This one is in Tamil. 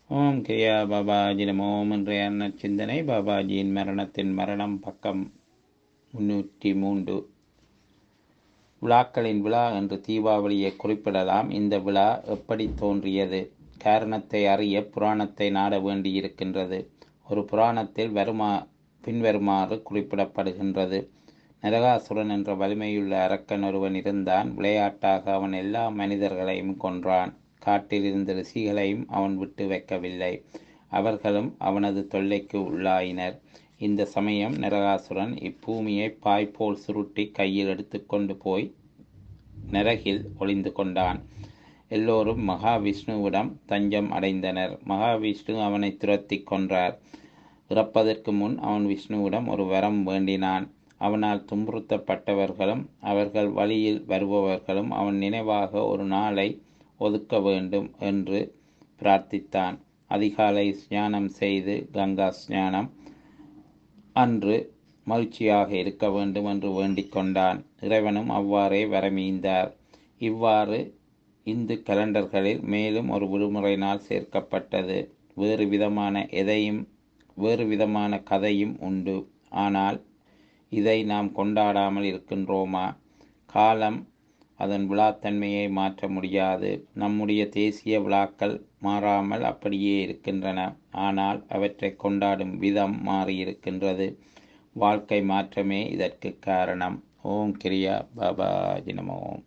ஓம் கிரியா பாபாஜி நமோ இன்றைய சிந்தனை பாபாஜியின் மரணத்தின் மரணம் பக்கம் முன்னூற்றி மூன்று விழாக்களின் விழா என்று தீபாவளியை குறிப்பிடலாம் இந்த விழா எப்படி தோன்றியது காரணத்தை அறிய புராணத்தை நாட வேண்டியிருக்கின்றது ஒரு புராணத்தில் வருமா பின்வருமாறு குறிப்பிடப்படுகின்றது நரகாசுரன் என்ற வலிமையுள்ள அரக்கன் ஒருவன் இருந்தான் விளையாட்டாக அவன் எல்லா மனிதர்களையும் கொன்றான் காட்டில் இருந்த ரிஷிகளையும் அவன் விட்டு வைக்கவில்லை அவர்களும் அவனது தொல்லைக்கு உள்ளாயினர் இந்த சமயம் நரகாசுரன் இப்பூமியை பாய்போல் சுருட்டி கையில் எடுத்துக்கொண்டு போய் நரகில் ஒளிந்து கொண்டான் எல்லோரும் மகாவிஷ்ணுவிடம் தஞ்சம் அடைந்தனர் மகாவிஷ்ணு அவனை துரத்தி கொன்றார் இறப்பதற்கு முன் அவன் விஷ்ணுவிடம் ஒரு வரம் வேண்டினான் அவனால் துன்புறுத்தப்பட்டவர்களும் அவர்கள் வழியில் வருபவர்களும் அவன் நினைவாக ஒரு நாளை ஒதுக்க வேண்டும் என்று பிரார்த்தித்தான் அதிகாலை ஸ்நானம் செய்து கங்கா ஸ்நானம் அன்று மகிழ்ச்சியாக இருக்க வேண்டும் என்று வேண்டிக் கொண்டான் இறைவனும் அவ்வாறே வரமீந்தார் இவ்வாறு இந்து கலண்டர்களில் மேலும் ஒரு விடுமுறை நாள் சேர்க்கப்பட்டது வேறு விதமான எதையும் வேறு விதமான கதையும் உண்டு ஆனால் இதை நாம் கொண்டாடாமல் இருக்கின்றோமா காலம் அதன் விழாத்தன்மையை மாற்ற முடியாது நம்முடைய தேசிய விழாக்கள் மாறாமல் அப்படியே இருக்கின்றன ஆனால் அவற்றை கொண்டாடும் விதம் மாறியிருக்கின்றது வாழ்க்கை மாற்றமே இதற்கு காரணம் ஓம் கிரியா பாபா ஜினமோம்